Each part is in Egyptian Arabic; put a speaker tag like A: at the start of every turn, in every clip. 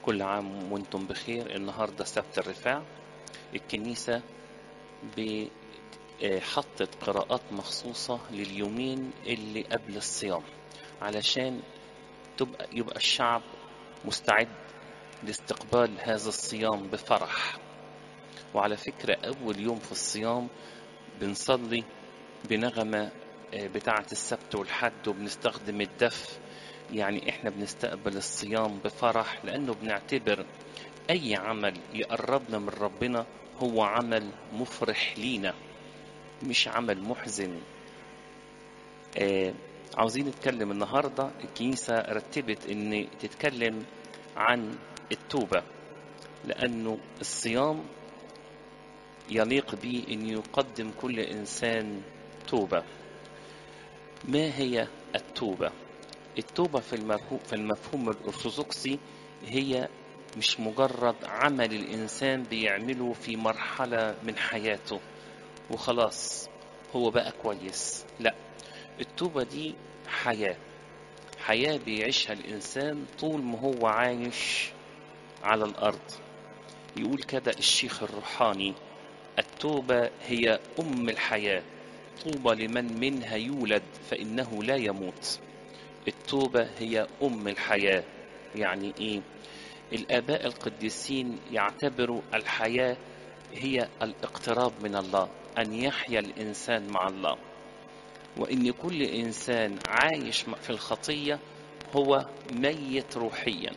A: كل عام وانتم بخير النهاردة سبت الرفاع الكنيسة ب- آه، حطت قراءات مخصوصة لليومين اللي قبل الصيام علشان تبقى يبقى الشعب مستعد لاستقبال هذا الصيام بفرح وعلى فكرة أول يوم في الصيام بنصلي بنغمة آه، بتاعة السبت والحد وبنستخدم الدف يعني احنا بنستقبل الصيام بفرح لأنه بنعتبر أي عمل يقربنا من ربنا هو عمل مفرح لينا مش عمل محزن آه عاوزين نتكلم النهاردة الكنيسة رتبت ان تتكلم عن التوبة لأنه الصيام يليق به أن يقدم كل إنسان توبة ما هي التوبة؟ التوبة في المفهوم, في المفهوم الأرثوذكسي هي مش مجرد عمل الإنسان بيعمله في مرحلة من حياته وخلاص هو بقى كويس لا التوبة دي حياة حياة بيعيشها الإنسان طول ما هو عايش على الأرض يقول كده الشيخ الروحاني التوبة هي أم الحياة طوبى لمن منها يولد فإنه لا يموت التوبة هي أم الحياة يعني إيه الآباء القديسين يعتبروا الحياة هي الاقتراب من الله أن يحيا الإنسان مع الله وإن كل إنسان عايش في الخطية هو ميت روحيا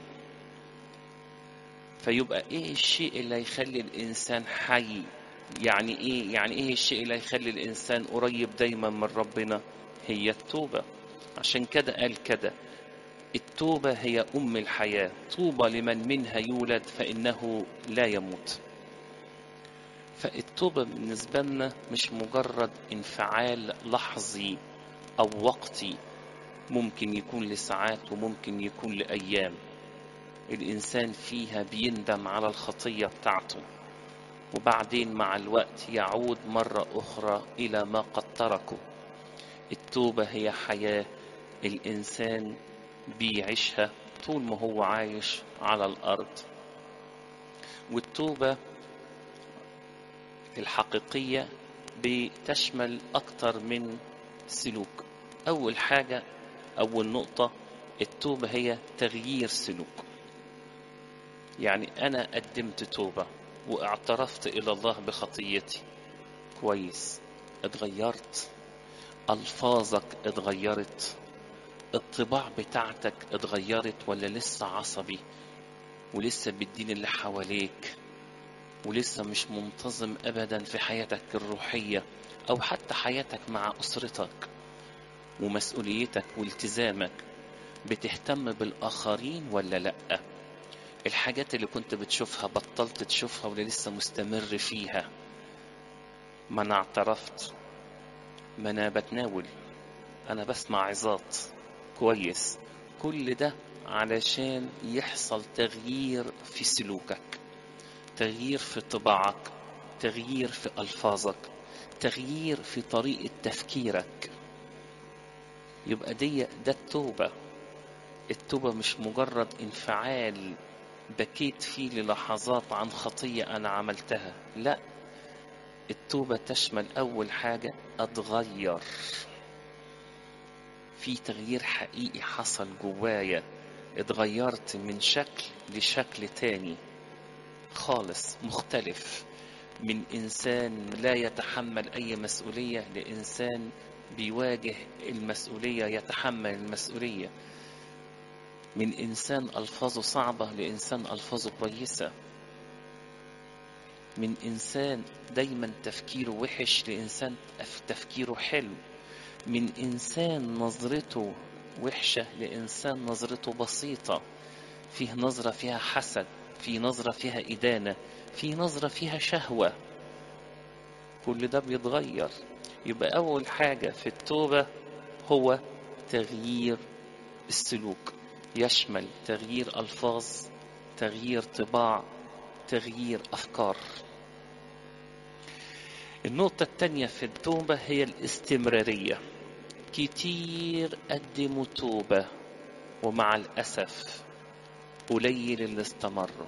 A: فيبقى إيه الشيء اللي يخلي الإنسان حي يعني إيه يعني إيه الشيء اللي يخلي الإنسان قريب دايما من ربنا هي التوبة عشان كده قال كده التوبة هي أم الحياة طوبى لمن منها يولد فإنه لا يموت فالتوبة بالنسبة لنا مش مجرد انفعال لحظي أو وقتي ممكن يكون لساعات وممكن يكون لأيام الإنسان فيها بيندم على الخطية بتاعته وبعدين مع الوقت يعود مرة أخرى إلى ما قد تركه التوبة هي حياة الإنسان بيعيشها طول ما هو عايش على الأرض والتوبة الحقيقية بتشمل أكتر من سلوك أول حاجة أول نقطة التوبة هي تغيير سلوك يعني أنا قدمت توبة واعترفت إلى الله بخطيتي كويس اتغيرت ألفاظك اتغيرت الطباع بتاعتك اتغيرت ولا لسه عصبي ولسه بتدين اللي حواليك ولسه مش منتظم أبدا في حياتك الروحية أو حتى حياتك مع أسرتك ومسؤوليتك والتزامك بتهتم بالآخرين ولا لأ الحاجات اللي كنت بتشوفها بطلت تشوفها ولا لسه مستمر فيها ما أنا اعترفت ما أنا بتناول أنا بسمع عظات كويس كل ده علشان يحصل تغيير في سلوكك تغيير في طباعك تغيير في ألفاظك تغيير في طريقة تفكيرك يبقى دي ده التوبة التوبة مش مجرد انفعال بكيت فيه للحظات عن خطية أنا عملتها لا التوبة تشمل أول حاجة أتغير في تغيير حقيقي حصل جوايا اتغيرت من شكل لشكل تاني خالص مختلف من إنسان لا يتحمل أي مسؤولية لإنسان بيواجه المسؤولية يتحمل المسؤولية من إنسان ألفاظه صعبة لإنسان ألفاظه كويسة من إنسان دايما تفكيره وحش لإنسان تفكيره حلو من إنسان نظرته وحشة لإنسان نظرته بسيطة فيه نظرة فيها حسد في نظرة فيها إدانة في نظرة فيها شهوة كل ده بيتغير يبقى أول حاجة في التوبة هو تغيير السلوك يشمل تغيير ألفاظ تغيير طباع تغيير أفكار النقطة الثانية في التوبة هي الاستمرارية كتير قدموا توبة ومع الأسف قليل اللي استمروا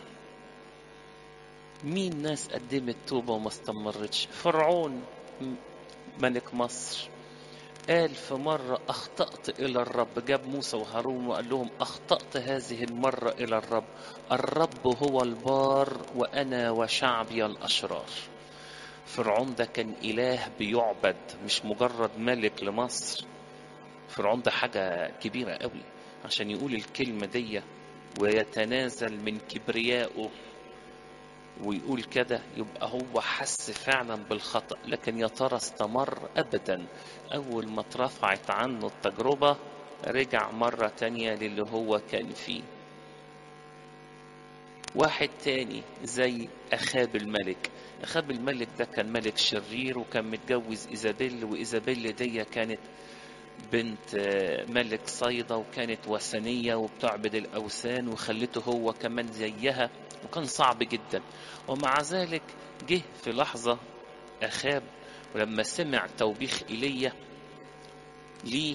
A: مين ناس قدمت توبة وما استمرتش فرعون ملك مصر قال في مرة أخطأت إلى الرب جاب موسى وهارون وقال لهم أخطأت هذه المرة إلى الرب الرب هو البار وأنا وشعبي الأشرار فرعون ده كان إله بيعبد مش مجرد ملك لمصر فرعون ده حاجة كبيرة قوي عشان يقول الكلمة دي ويتنازل من كبريائه ويقول كده يبقى هو حس فعلا بالخطأ لكن يا ترى استمر أبدا أول ما اترفعت عنه التجربة رجع مرة تانية للي هو كان فيه واحد تاني زي أخاب الملك أخاب الملك ده كان ملك شرير وكان متجوز إيزابيل وإيزابيل دي كانت بنت ملك صيدا وكانت وثنية وبتعبد الأوثان وخلته هو كمان زيها وكان صعب جدا ومع ذلك جه في لحظة أخاب ولما سمع توبيخ إيليا ليه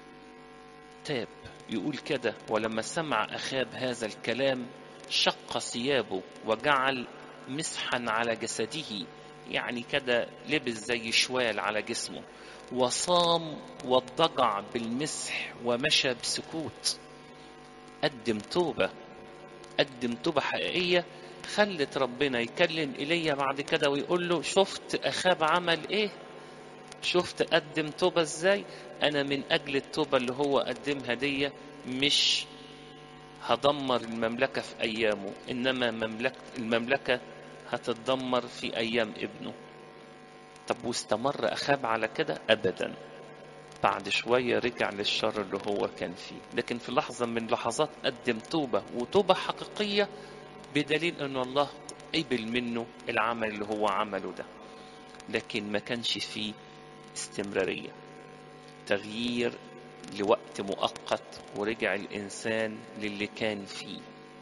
A: تاب يقول كده ولما سمع أخاب هذا الكلام شق ثيابه وجعل مسحا على جسده يعني كده لبس زي شوال على جسمه وصام واضطجع بالمسح ومشى بسكوت قدم توبة قدم توبة حقيقية خلت ربنا يكلم إيليا بعد كده ويقول له شفت أخاب عمل إيه شفت قدم توبة إزاي أنا من أجل التوبة اللي هو قدمها دي مش هدمر المملكة في أيامه إنما مملكة المملكة هتتدمر في أيام ابنه طب واستمر أخاب على كده أبدا بعد شوية رجع للشر اللي هو كان فيه لكن في لحظة من لحظات قدم توبة وتوبة حقيقية بدليل أن الله قبل منه العمل اللي هو عمله ده لكن ما كانش فيه استمرارية تغيير لوقت مؤقت ورجع الإنسان للي كان فيه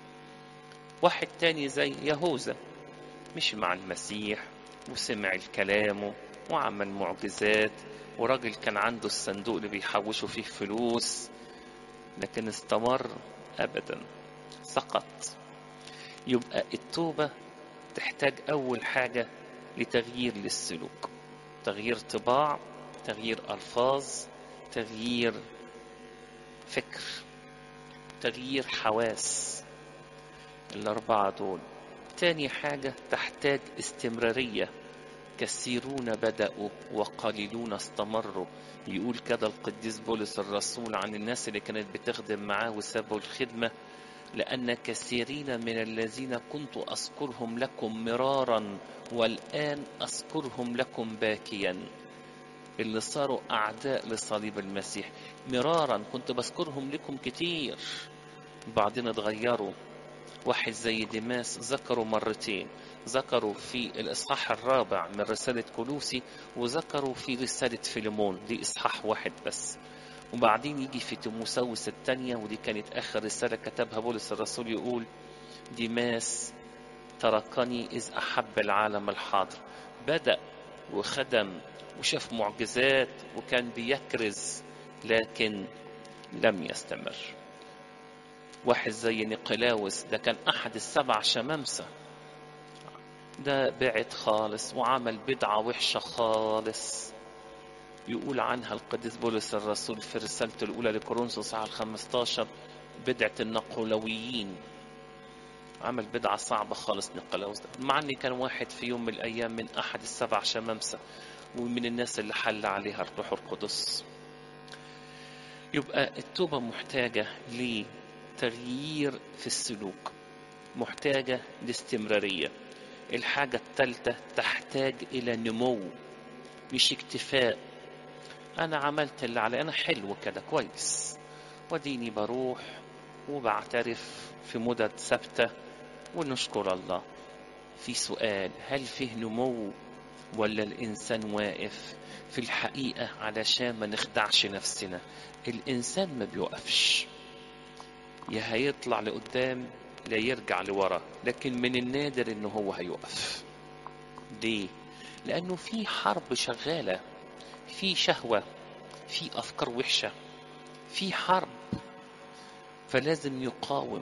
A: واحد تاني زي يهوذا مشي مع المسيح وسمع الكلامه وعمل معجزات وراجل كان عنده الصندوق اللي بيحوشوا فيه فلوس لكن استمر أبدا سقط يبقى التوبة تحتاج أول حاجة لتغيير للسلوك تغيير طباع تغيير ألفاظ تغيير فكر تغيير حواس الأربعة دول تاني حاجة تحتاج استمرارية كثيرون بدأوا وقليلون استمروا يقول كده القديس بولس الرسول عن الناس اللي كانت بتخدم معاه وسابوا الخدمة لأن كثيرين من الذين كنت أذكرهم لكم مرارا والآن أذكرهم لكم باكيا اللي صاروا أعداء لصليب المسيح مرارا كنت بذكرهم لكم كتير بعدين اتغيروا واحد زي ديماس ذكروا مرتين ذكروا في الإصحاح الرابع من رسالة كولوسي وذكروا في رسالة فيليمون دي إصحاح واحد بس وبعدين يجي في تيموساوس الثانية ودي كانت آخر رسالة كتبها بولس الرسول يقول ديماس تركني إذ أحب العالم الحاضر بدأ وخدم وشاف معجزات وكان بيكرز لكن لم يستمر واحد زي نيقلاوس ده كان أحد السبع شمامسة ده بعد خالص وعمل بدعة وحشة خالص يقول عنها القديس بولس الرسول في رسالته الأولى لكورنثوس على 15 بدعة النقولويين عمل بدعة صعبة خالص نيقلاوس ده مع أن كان واحد في يوم من الأيام من أحد السبع شمامسة ومن الناس اللي حل عليها الروح القدس يبقى التوبة محتاجة لتغيير في السلوك محتاجة لاستمرارية الحاجة الثالثة تحتاج إلى نمو مش اكتفاء أنا عملت اللي علي أنا حلو كده كويس وديني بروح وبعترف في مدد ثابتة ونشكر الله في سؤال هل فيه نمو ولا الإنسان واقف في الحقيقة علشان ما نخدعش نفسنا الإنسان ما بيوقفش يا هيطلع لقدام لا يرجع لورا لكن من النادر انه هو هيقف ليه لانه في حرب شغاله في شهوه في افكار وحشه في حرب فلازم يقاوم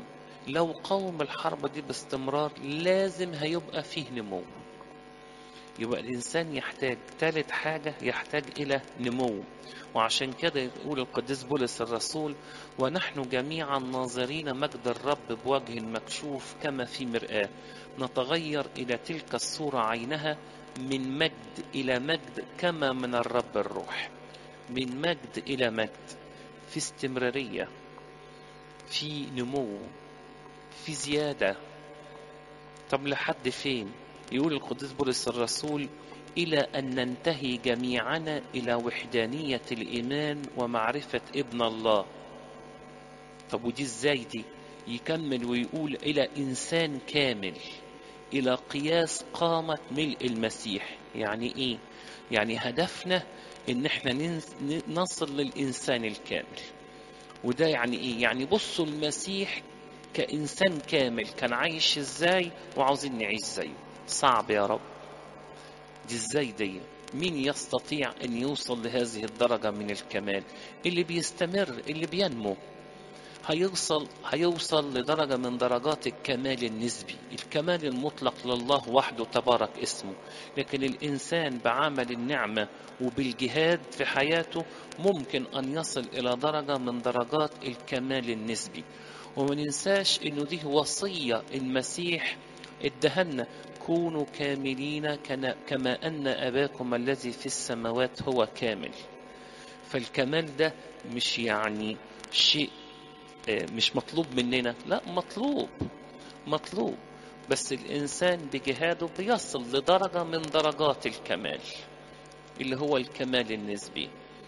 A: لو قاوم الحرب دي باستمرار لازم هيبقى فيه نمو يبقى الإنسان يحتاج ثالث حاجة يحتاج إلى نمو وعشان كده يقول القديس بولس الرسول ونحن جميعا ناظرين مجد الرب بوجه مكشوف كما في مرآة نتغير إلى تلك الصورة عينها من مجد إلى مجد كما من الرب الروح من مجد إلى مجد في استمرارية في نمو في زيادة طب لحد فين يقول القديس بولس الرسول إلى أن ننتهي جميعنا إلى وحدانية الإيمان ومعرفة ابن الله طب ودي ازاي دي يكمل ويقول إلى إنسان كامل إلى قياس قامة ملء المسيح يعني إيه يعني هدفنا إن إحنا نصل للإنسان الكامل وده يعني إيه يعني بصوا المسيح كإنسان كامل كان عايش إزاي وعاوزين نعيش زيه صعب يا رب دي ازاي دي مين يستطيع ان يوصل لهذه الدرجة من الكمال اللي بيستمر اللي بينمو هيوصل هيوصل لدرجة من درجات الكمال النسبي الكمال المطلق لله وحده تبارك اسمه لكن الإنسان بعمل النعمة وبالجهاد في حياته ممكن أن يصل إلى درجة من درجات الكمال النسبي وما ننساش انه دي وصية المسيح ادهنا كونوا كاملين كما أن أباكم الذي في السماوات هو كامل فالكمال ده مش يعني شيء مش مطلوب مننا لا مطلوب مطلوب بس الإنسان بجهاده بيصل لدرجة من درجات الكمال اللي هو الكمال النسبي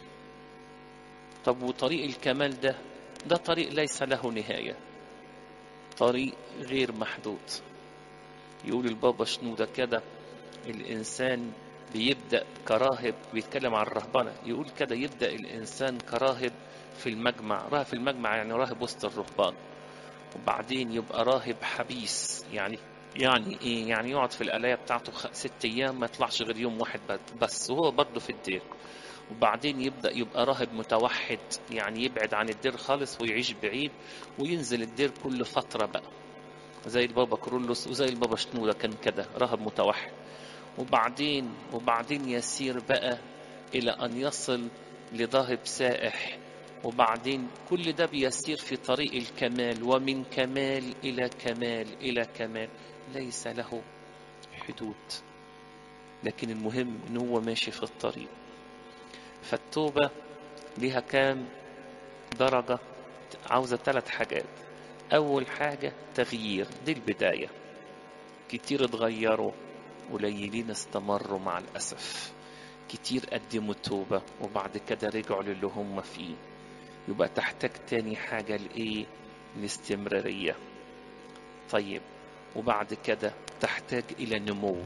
A: طب وطريق الكمال ده ده طريق ليس له نهاية طريق غير محدود يقول البابا شنودة كده الإنسان بيبدأ كراهب بيتكلم عن الرهبنة يقول كده يبدأ الإنسان كراهب في المجمع راهب في المجمع يعني راهب وسط الرهبان وبعدين يبقى راهب حبيس يعني يعني ايه يعني يقعد في القلاية بتاعته ست ايام ما يطلعش غير يوم واحد بس وهو برضه في الدير وبعدين يبدأ يبقى راهب متوحد يعني يبعد عن الدير خالص ويعيش بعيد وينزل الدير كل فترة بقى زي البابا كرولوس وزي البابا شنودة كان كده راهب متوحد وبعدين وبعدين يسير بقى إلى أن يصل لراهب سائح وبعدين كل ده بيسير في طريق الكمال ومن كمال إلى كمال إلى كمال ليس له حدود لكن المهم إن هو ماشي في الطريق فالتوبة ليها كام درجة عاوزة ثلاث حاجات أول حاجة تغيير دي البداية كتير اتغيروا قليلين استمروا مع الأسف كتير قدموا التوبة وبعد كده رجعوا للي هم فيه يبقى تحتاج تاني حاجة لإيه الاستمرارية طيب وبعد كده تحتاج إلى نمو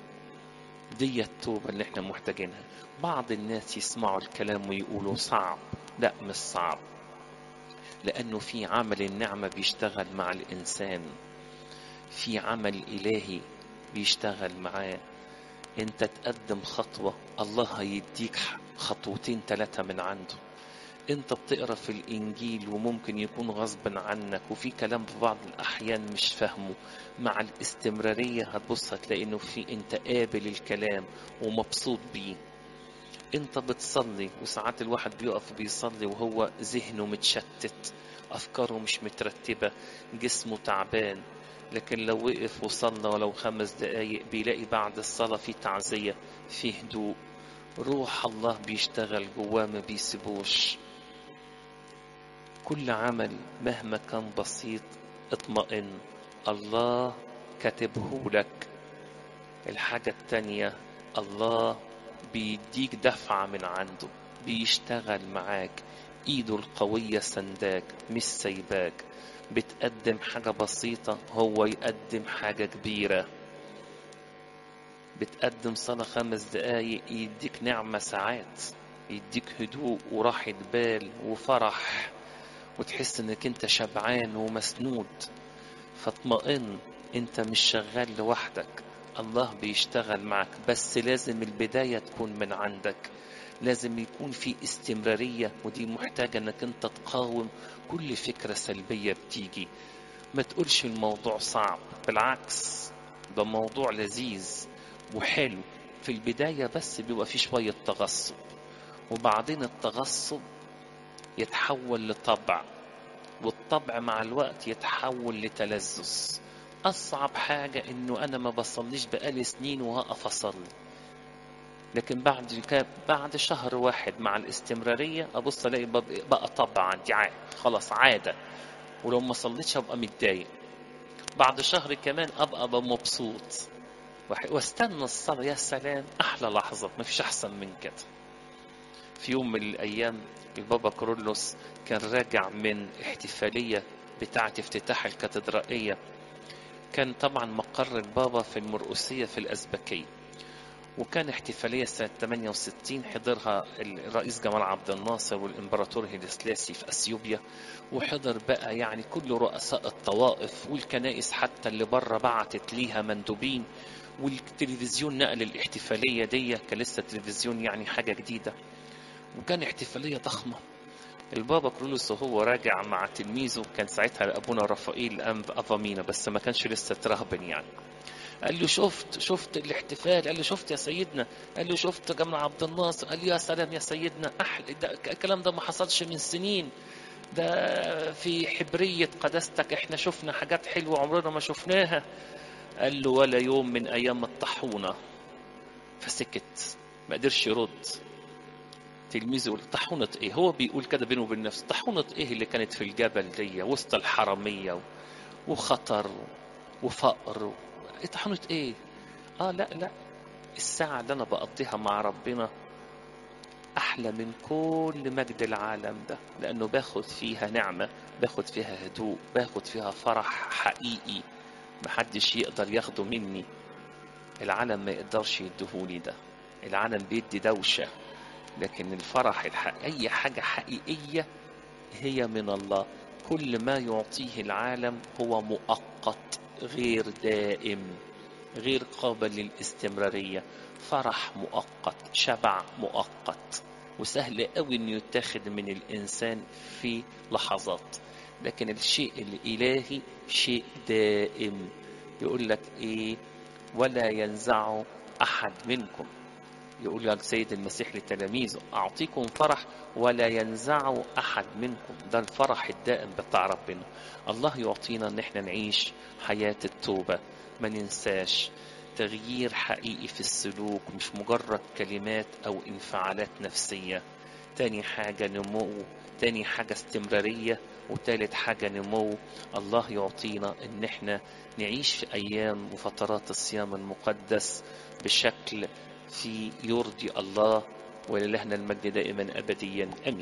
A: دي التوبة اللي احنا محتاجينها بعض الناس يسمعوا الكلام ويقولوا صعب لا مش صعب لأنه في عمل النعمة بيشتغل مع الإنسان في عمل إلهي بيشتغل معاه انت تقدم خطوة الله هيديك خطوتين ثلاثة من عنده انت بتقرا في الانجيل وممكن يكون غصب عنك وفي كلام في بعض الاحيان مش فاهمه مع الاستمراريه هتبص هتلاقي انه في انت قابل الكلام ومبسوط بيه انت بتصلي وساعات الواحد بيقف بيصلي وهو ذهنه متشتت افكاره مش مترتبه جسمه تعبان لكن لو وقف وصلى ولو خمس دقايق بيلاقي بعد الصلاة في تعزية في هدوء روح الله بيشتغل جواه ما بيسيبوش كل عمل مهما كان بسيط اطمئن الله كاتبه لك الحاجة التانية الله بيديك دفعة من عنده بيشتغل معاك ايده القوية سنداك مش سايباك بتقدم حاجة بسيطة هو يقدم حاجة كبيرة بتقدم صلاة خمس دقايق يديك نعمة ساعات يديك هدوء وراحة بال وفرح وتحس انك انت شبعان ومسنود فاطمئن انت مش شغال لوحدك الله بيشتغل معك بس لازم البداية تكون من عندك لازم يكون في استمرارية ودي محتاجة انك انت تقاوم كل فكرة سلبية بتيجي ما تقولش الموضوع صعب بالعكس ده موضوع لذيذ وحلو في البداية بس بيبقى فيه شوية تغصب وبعدين التغصب يتحول لطبع والطبع مع الوقت يتحول لتلذذ أصعب حاجة إنه أنا ما بصليش بقالي سنين وهقف أصلي لكن بعد بعد شهر واحد مع الاستمرارية أبص ألاقي بقى طبع عندي عادة خلاص عادة ولو ما صليتش أبقى متضايق بعد شهر كمان أبقى, أبقى مبسوط واستنى الصلاة يا سلام أحلى لحظة ما فيش أحسن من كده في يوم من الأيام البابا كورولوس كان راجع من احتفالية بتاعة افتتاح الكاتدرائية كان طبعا مقر البابا في المرقسية في الأزبكية وكان احتفالية سنة 68 حضرها الرئيس جمال عبد الناصر والإمبراطور هيلسلاسي في أثيوبيا وحضر بقى يعني كل رؤساء الطوائف والكنائس حتى اللي بره بعتت ليها مندوبين والتلفزيون نقل الاحتفالية دي كان لسه التلفزيون يعني حاجة جديدة وكان احتفالية ضخمة البابا كرولوس وهو راجع مع تلميذه كان ساعتها أبونا رفائيل أفامينا بس ما كانش لسه ترهبن يعني قال له شفت شفت الاحتفال قال له شفت يا سيدنا قال له شفت جمال عبد الناصر قال له يا سلام يا سيدنا أحلى ده الكلام ده ما حصلش من سنين ده في حبرية قداستك احنا شفنا حاجات حلوة عمرنا ما شفناها قال له ولا يوم من أيام الطاحونة فسكت ما قدرش يرد تلميذه يقول طاحونة ايه هو بيقول كده بينه وبين نفسه طاحونة ايه اللي كانت في الجبل دي وسط الحرمية وخطر وفقر ايه طاحونة ايه اه لا لا الساعة اللي انا بقضيها مع ربنا احلى من كل مجد العالم ده لانه باخد فيها نعمة باخد فيها هدوء باخد فيها فرح حقيقي محدش يقدر ياخده مني العالم ما يقدرش يدهوني ده العالم بيدي دوشة لكن الفرح الحق... أي حاجة حقيقية هي من الله كل ما يعطيه العالم هو مؤقت غير دائم غير قابل للاستمرارية فرح مؤقت شبع مؤقت وسهل قوي انه يتاخد من الانسان في لحظات لكن الشيء الالهي شيء دائم يقول لك ايه ولا ينزع احد منكم يقول لك سيد المسيح لتلاميذه أعطيكم فرح ولا ينزع أحد منكم ده الفرح الدائم بتاع ربنا الله يعطينا ان احنا نعيش حياة التوبة ما ننساش تغيير حقيقي في السلوك مش مجرد كلمات أو انفعالات نفسية تاني حاجة نمو تاني حاجة استمرارية وتالت حاجة نمو الله يعطينا ان احنا نعيش في ايام وفترات الصيام المقدس بشكل في يرضي الله وللهنا المجد دائما ابديا امين